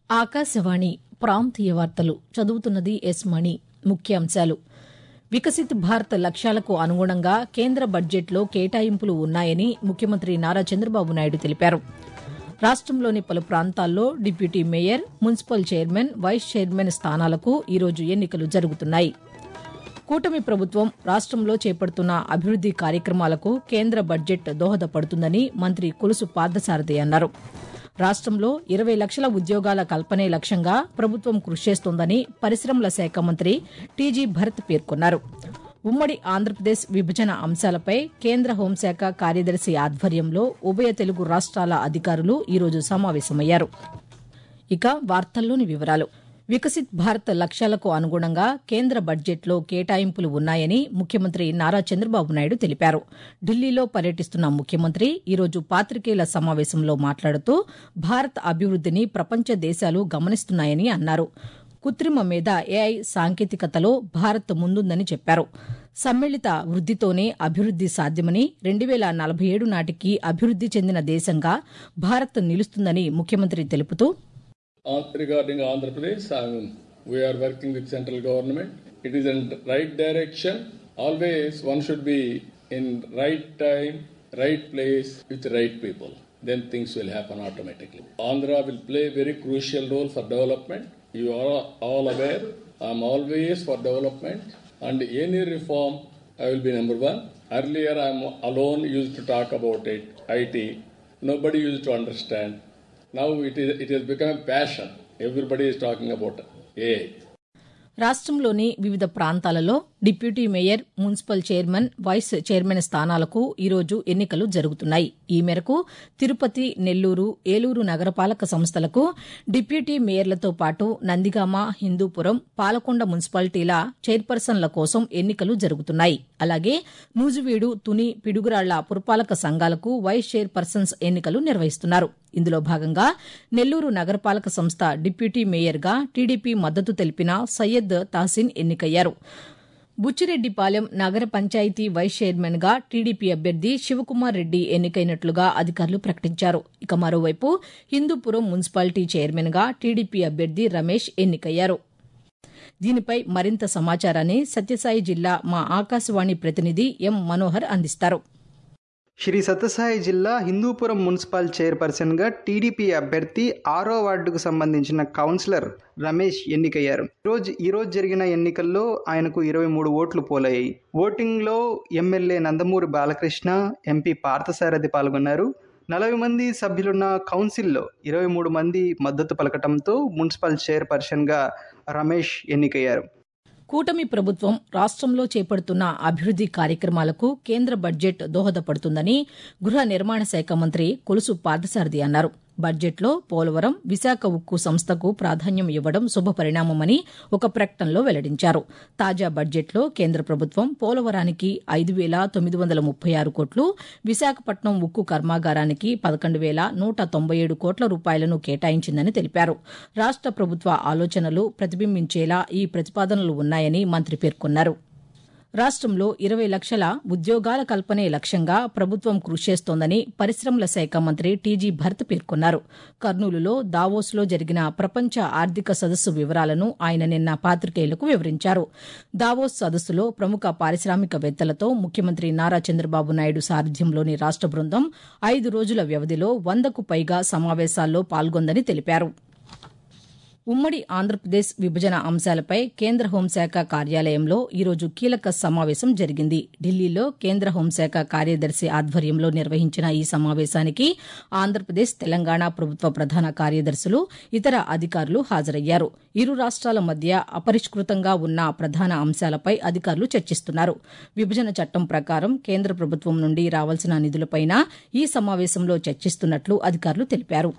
ఆకాశవాణి ప్రాంతీయ వార్తలు చదువుతున్నది ఎస్ మణి ముఖ్యాంశాలు వికసిత్ భారత్ లక్ష్యాలకు అనుగుణంగా కేంద్ర బడ్జెట్లో కేటాయింపులు ఉన్నాయని ముఖ్యమంత్రి నారా చంద్రబాబు నాయుడు తెలిపారు రాష్టంలోని పలు ప్రాంతాల్లో deputy mayor municipal chairman vice chairman స్థానాలకు ఈరోజు ఎన్నికలు జరుగుతున్నాయి కూటమి ప్రభుత్వం రాష్టంలో చేపడుతున్న అభివృద్ది కార్యక్రమాలకు కేంద్ర బడ్జెట్ దోహదపడుతుందని మంత్రి కొలుసు పార్థసారథి అన్నారు రాష్టంలో ఇరవై లక్షల ఉద్యోగాల కల్పనే లక్ష్యంగా ప్రభుత్వం కృషి చేస్తోందని పరిశ్రమల శాఖ మంత్రి టీజీ భరత్ పేర్కొన్నారు ఉమ్మడి ఆంధ్రప్రదేశ్ విభజన అంశాలపై కేంద్ర హోంశాఖ కార్యదర్శి ఆధ్వర్యంలో ఉభయ తెలుగు రాష్ట్రాల అధికారులు ఈరోజు సమావేశమయ్యారు ఇక వార్తల్లోని వివరాలు వికసిత్ భారత్ లక్ష్యాలకు అనుగుణంగా కేంద్ర బడ్జెట్లో కేటాయింపులు ఉన్నాయని ముఖ్యమంత్రి నారా చంద్రబాబు నాయుడు తెలిపారు ఢిల్లీలో పర్యటిస్తున్న ముఖ్యమంత్రి ఈరోజు పాతికేయుల సమావేశంలో మాట్లాడుతూ భారత్ అభివృద్దిని ప్రపంచ దేశాలు గమనిస్తున్నాయని అన్నారు కృత్రిమ మీద ఏఐ సాంకేతికతలో భారత్ ముందుందని చెప్పారు సమ్మిళిత వృద్దితోనే అభివృద్ది సాధ్యమని రెండు వేల నలభై ఏడు నాటికి అభివృద్ది చెందిన దేశంగా భారత్ నిలుస్తుందని ముఖ్యమంత్రి తెలుపుతూ On, regarding Andhra Pradesh, um, we are working with central government. It is in right direction. Always one should be in right time, right place with right people. Then things will happen automatically. Andhra will play a very crucial role for development. You are all aware. I am always for development and any reform I will be number one. Earlier I am alone used to talk about it, IT. Nobody used to understand. Now it is it has become a passion. Everybody is talking about AI. రాష్టంలోని వివిధ ప్రాంతాలలో deputy mayor municipal chairman vice chairman స్థానాలకు ఈరోజు ఎన్నికలు జరుగుతున్నాయి ఈ మేరకు తిరుపతి నెల్లూరు ఏలూరు నగరపాలక సంస్థలకు డిప్యూటీ మేయర్లతో పాటు నందిగామ హిందూపురం పాలకొండ మున్సిపాలిటీల చైర్పర్సన్ల కోసం ఎన్నికలు జరుగుతున్నాయి అలాగే నూజివీడు తుని పిడుగురాళ్ల పురపాలక సంఘాలకు వైస్ చైర్పర్సన్స్ ఎన్నికలు నిర్వహిస్తున్నారు ఇందులో భాగంగా నెల్లూరు నగరపాలక సంస్థ డిప్యూటీ మేయర్గా టీడీపీ మద్దతు తెలిపిన సయ్యద్ తాసిన్ ఎన్నికయ్యారు బుచ్చిరెడ్డిపాలెం నగర పంచాయతీ వైస్ చైర్మన్ గా టీడీపీ అభ్యర్థి శివకుమార్ రెడ్డి ఎన్నికైనట్లుగా అధికారులు ప్రకటించారు ఇక మరోవైపు హిందూపురం మున్సిపాలిటీ చైర్మన్ గా టీడీపీ అభ్యర్థి రమేష్ ఎన్నికయ్యారు దీనిపై మరింత సమాచారాన్ని సత్యసాయి జిల్లా మా ఆకాశవాణి ప్రతినిధి ఎం మనోహర్ అందిస్తారు శ్రీ సత్యసాయి జిల్లా హిందూపురం మున్సిపల్ చైర్పర్సన్గా టీడీపీ అభ్యర్థి ఆరో వార్డుకు సంబంధించిన కౌన్సిలర్ రమేష్ ఎన్నికయ్యారు రోజు ఈరోజు జరిగిన ఎన్నికల్లో ఆయనకు ఇరవై మూడు ఓట్లు పోలయ్యాయి ఓటింగ్లో ఎమ్మెల్యే నందమూరి బాలకృష్ణ ఎంపీ పార్థసారథి పాల్గొన్నారు నలభై మంది సభ్యులున్న కౌన్సిల్లో ఇరవై మూడు మంది మద్దతు పలకటంతో మున్సిపల్ చైర్పర్సన్గా రమేష్ ఎన్నికయ్యారు కూటమి ప్రభుత్వం రాష్టంలో చేపడుతున్న అభివృద్ది కార్యక్రమాలకు కేంద్ర బడ్జెట్ దోహదపడుతుందని గృహ నిర్మాణ శాఖ మంత్రి కొలుసు పార్థసారథి అన్నారు బడ్జెట్లో పోలవరం విశాఖ ఉక్కు సంస్థకు ప్రాధాన్యం ఇవ్వడం శుభపరిణామమని ఒక ప్రకటనలో వెల్లడించారు తాజా బడ్జెట్లో కేంద్ర ప్రభుత్వం పోలవరానికి ఐదు వేల తొమ్మిది వందల ముప్పై ఆరు కోట్లు విశాఖపట్నం ఉక్కు కర్మాగారానికి పదకొండు వేల నూట తొంభై ఏడు కోట్ల రూపాయలను కేటాయించిందని తెలిపారు రాష్ట ప్రభుత్వ ఆలోచనలు ప్రతిబింబించేలా ఈ ప్రతిపాదనలు ఉన్నాయని మంత్రి పేర్కొన్నారు రాష్టంలో ఇరవై లక్షల ఉద్యోగాల కల్పనే లక్ష్యంగా ప్రభుత్వం కృషి చేస్తోందని పరిశ్రమల శాఖ మంత్రి టీజీ భరత్ పేర్కొన్నారు కర్నూలులో దావోస్లో జరిగిన ప్రపంచ ఆర్థిక సదస్సు వివరాలను ఆయన నిన్న పాతికేయులకు వివరించారు దావోస్ సదస్సులో ప్రముఖ పారిశ్రామికవేత్తలతో ముఖ్యమంత్రి నారా చంద్రబాబు నాయుడు సారథ్యంలోని రాష్ట బృందం ఐదు రోజుల వ్యవధిలో వందకు పైగా సమావేశాల్లో పాల్గొందని తెలిపారు ఉమ్మడి ఆంధ్రప్రదేశ్ విభజన అంశాలపై కేంద్ర హోంశాఖ కార్యాలయంలో ఈరోజు కీలక సమావేశం జరిగింది ఢిల్లీలో కేంద్ర హోంశాఖ కార్యదర్శి ఆధ్వర్యంలో నిర్వహించిన ఈ సమావేశానికి ఆంధ్రప్రదేశ్ తెలంగాణ ప్రభుత్వ ప్రధాన కార్యదర్శులు ఇతర అధికారులు హాజరయ్యారు ఇరు రాష్ట్రాల మధ్య అపరిష్కృతంగా ఉన్న ప్రధాన అంశాలపై అధికారులు చర్చిస్తున్నారు విభజన చట్టం ప్రకారం కేంద్ర ప్రభుత్వం నుండి రావాల్సిన నిధులపైన ఈ సమావేశంలో చర్చిస్తున్నట్లు అధికారులు తెలిపారు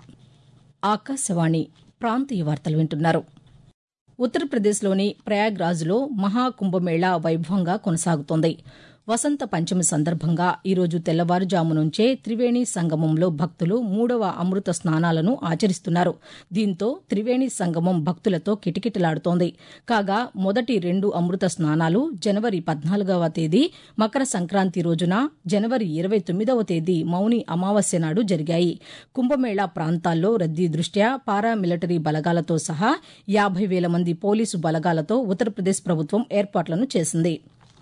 ఆకాశవాణి ప్రాంతీయ వార్తలు వింటున్నారు ఉత్తరప్రదేశ్లోని ప్రయాగ్రాజ్లో మహాకుంభమేళా వైభవంగా కొనసాగుతోంది వసంత పంచమి సందర్భంగా ఈరోజు తెల్లవారుజాము నుంచే త్రివేణి సంగమంలో భక్తులు మూడవ అమృత స్నానాలను ఆచరిస్తున్నారు దీంతో త్రివేణి సంగమం భక్తులతో కిటకిటలాడుతోంది కాగా మొదటి రెండు అమృత స్నానాలు జనవరి పద్నాలుగవ తేదీ మకర సంక్రాంతి రోజున జనవరి ఇరవై తొమ్మిదవ తేదీ మౌని అమావాస్య నాడు జరిగాయి కుంభమేళా ప్రాంతాల్లో రద్దీ దృష్ట్యా పారామిలిటరీ బలగాలతో సహా యాభై వేల మంది పోలీసు బలగాలతో ఉత్తరప్రదేశ్ ప్రభుత్వం ఏర్పాట్లను చేసింది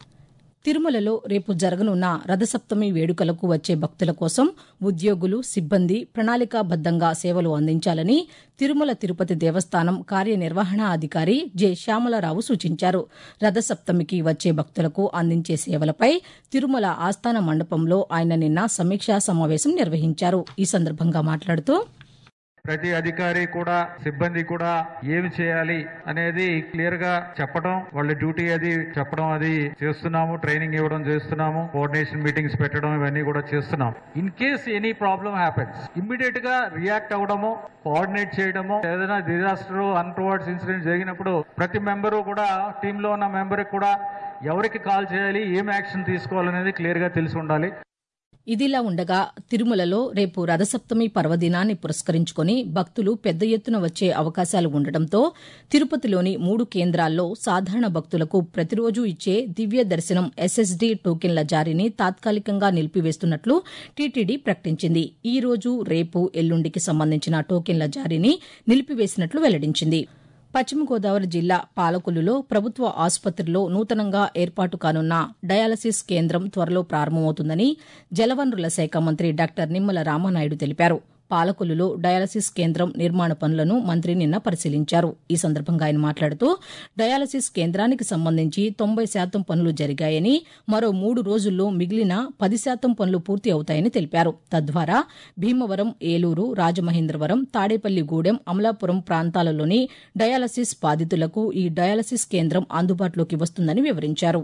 తిరుమలలో రేపు జరగనున్న రథసప్తమి వేడుకలకు వచ్చే భక్తుల కోసం ఉద్యోగులు సిబ్బంది ప్రణాళికాబద్దంగా సేవలు అందించాలని తిరుమల తిరుపతి దేవస్థానం కార్యనిర్వహణాధికారి జె శ్యామలరావు సూచించారు రథసప్తమికి వచ్చే భక్తులకు అందించే సేవలపై తిరుమల ఆస్థాన మండపంలో ఆయన నిన్న సమీక్షా సమావేశం నిర్వహించారు ఈ సందర్భంగా మాట్లాడుతూ ప్రతి అధికారి కూడా సిబ్బంది కూడా ఏమి చేయాలి అనేది క్లియర్ గా చెప్పడం వాళ్ళ డ్యూటీ అది చెప్పడం అది చేస్తున్నాము ట్రైనింగ్ ఇవ్వడం చేస్తున్నాము కోఆర్డినేషన్ మీటింగ్స్ పెట్టడం ఇవన్నీ కూడా చేస్తున్నాం in case any problem happens immediate గా రియాక్ట్ అవ్వడము కోఆర్డినేట్ చేయడము ఏదైనా డిజాస్టర్ అన్ప్రవర్డ్స్ ఇన్సిడెంట్ జరిగినప్పుడు ప్రతి మెంబరు కూడా టీమ్ లో ఉన్న మెంబర్ కూడా ఎవరికి కాల్ చేయాలి ఏం యాక్షన్ తీసుకోవాలనేది క్లియర్ గా తెలిసి ఉండాలి ఇదిలా ఉండగా తిరుమలలో రేపు రథసప్తమి పర్వదినాన్ని పురస్కరించుకుని భక్తులు పెద్ద ఎత్తున వచ్చే అవకాశాలు ఉండటంతో తిరుపతిలోని మూడు కేంద్రాల్లో సాధారణ భక్తులకు ప్రతిరోజు ఇచ్చే దివ్య దర్శనం ఎస్ఎస్డీ టోకెన్ల జారీని తాత్కాలికంగా నిలిపివేస్తున్నట్లు టీటీడీ ప్రకటించింది ఈ రోజు రేపు ఎల్లుండికి సంబంధించిన టోకెన్ల జారీని నిలిపివేసినట్లు వెల్లడించింది పశ్చిమ గోదావరి జిల్లా పాలకొల్లులో ప్రభుత్వ ఆసుపత్రిలో నూతనంగా ఏర్పాటు కానున్న డయాలసిస్ కేంద్రం త్వరలో ప్రారంభమవుతుందని జలవనరుల శాఖ మంత్రి డాక్టర్ నిమ్మల రామానాయుడు తెలిపారు పాలకొల్లులో డయాలసిస్ కేంద్రం నిర్మాణ పనులను మంత్రి నిన్న పరిశీలించారు ఈ సందర్భంగా ఆయన మాట్లాడుతూ డయాలసిస్ కేంద్రానికి సంబంధించి తొంభై శాతం పనులు జరిగాయని మరో మూడు రోజుల్లో మిగిలిన పది శాతం పనులు పూర్తి అవుతాయని తెలిపారు తద్వారా భీమవరం ఏలూరు రాజమహేంద్రవరం తాడేపల్లిగూడెం అమలాపురం ప్రాంతాలలోని డయాలసిస్ బాధితులకు ఈ డయాలసిస్ కేంద్రం అందుబాటులోకి వస్తుందని వివరించారు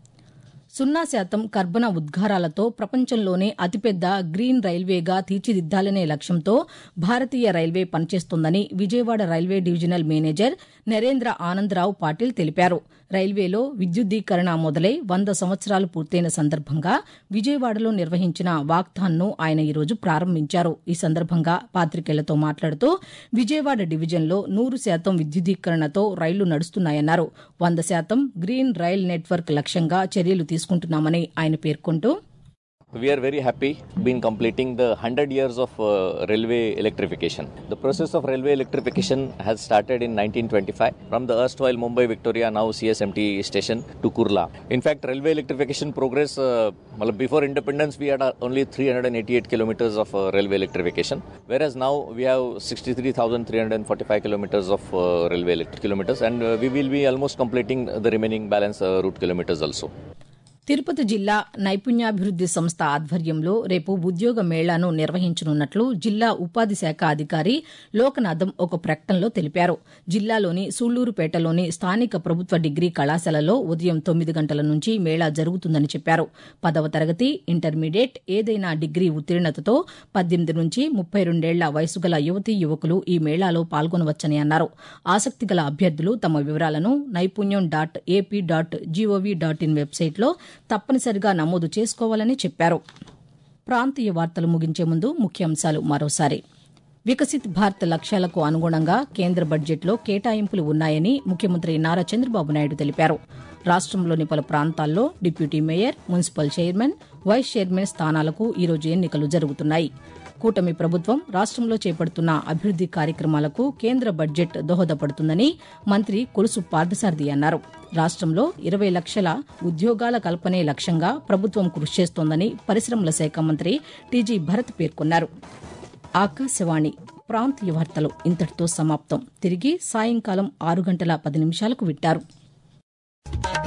సున్నా శాతం కర్బన ఉద్గారాలతో ప్రపంచంలోనే అతిపెద్ద గ్రీన్ రైల్వేగా తీర్చిదిద్దాలనే లక్ష్యంతో భారతీయ రైల్వే పనిచేస్తోందని Vijayawada railway divisional manager Narendra Anandarao Patil తెలిపారు రైల్వేలో విద్యుద్దీకరణ మొదలై వంద సంవత్సరాలు పూర్తయిన సందర్భంగా విజయవాడలో నిర్వహించిన వాక్థాన్ను ఆయన ఈరోజు ప్రారంభించారు ఈ సందర్భంగా పాతికేయులతో మాట్లాడుతూ విజయవాడ డివిజన్లో నూరు శాతం విద్యుద్దీకరణతో రైళ్లు నడుస్తున్నాయన్నారు వంద శాతం గ్రీన్ రైల్ నెట్వర్క్ లక్ష్యంగా చర్యలు తీసుకుంటున్నామని ఆయన పేర్కొంటూ We are very happy been completing the 100 years of uh, railway electrification. The process of railway electrification has started in 1925 from the erstwhile Mumbai Victoria now CSMT station to Kurla. In fact, railway electrification progress uh, before independence we had uh, only 388 kilometers of uh, railway electrification, whereas now we have 63,345 kilometers of uh, railway electric kilometers, and uh, we will be almost completing the remaining balance uh, route kilometers also. Tirupati జిల్లా నైపుణ్యాభివృద్ది సంస్థ ఆధ్వర్యంలో రేపు ఉద్యోగ మేళాను నిర్వహించనున్నట్లు జిల్లా ఉపాధి శాఖ అధికారి లోకనాథం ఒక ప్రకటనలో తెలిపారు జిల్లాలోని సూళ్లూరుపేటలోని స్థానిక ప్రభుత్వ డిగ్రీ కళాశాలలో ఉదయం తొమ్మిది గంటల నుంచి మేళా జరుగుతుందని చెప్పారు పదవ తరగతి ఇంటర్మీడియట్ ఏదైనా డిగ్రీ ఉత్తీర్ణతతో పద్దెనిమిది నుంచి ముప్పై రెండేళ్ల వయసు గల యువతీ యువకులు ఈ మేళాలో పాల్గొనవచ్చని అన్నారు ఆసక్తి గల అభ్యర్థులు తమ వివరాలను Naipunyam dot AP dot GOV dot in వెబ్సైట్లో తప్పనిసరిగా నమోదు చేసుకోవాలని చెప్పారు ప్రాంతీయ వార్తలు ముగించే ముందు ముఖ్యాంశాలు మరోసారి వికసిత్ భారత్ లక్ష్యాలకు అనుగుణంగా కేంద్ర బడ్జెట్లో కేటాయింపులు ఉన్నాయని ముఖ్యమంత్రి నారా చంద్రబాబు నాయుడు తెలిపారు రాష్టంలోని పలు ప్రాంతాల్లో deputy mayor municipal chairman vice chairman స్థానాలకు ఈరోజు ఎన్నికలు జరుగుతున్నాయి కూటమి ప్రభుత్వం రాష్టంలో చేపడుతున్న అభివృద్ది కార్యక్రమాలకు కేంద్ర బడ్జెట్ దోహదపడుతుందని మంత్రి కొలుసు పార్థసారథి అన్నారు రాష్టంలో ఇరవై లక్షల ఉద్యోగాల కల్పనే లక్ష్యంగా ప్రభుత్వం కృషి చేస్తోందని పరిశ్రమల శాఖ మంత్రి టీజీ భరత్ పేర్కొన్నారు ఆకాశవాణి ప్రాంతీయ వార్తలు ఇంతటితో సమాప్తం తిరిగి సాయంకాలం ఆరు గంటల పది నిమిషాలకు వింటారు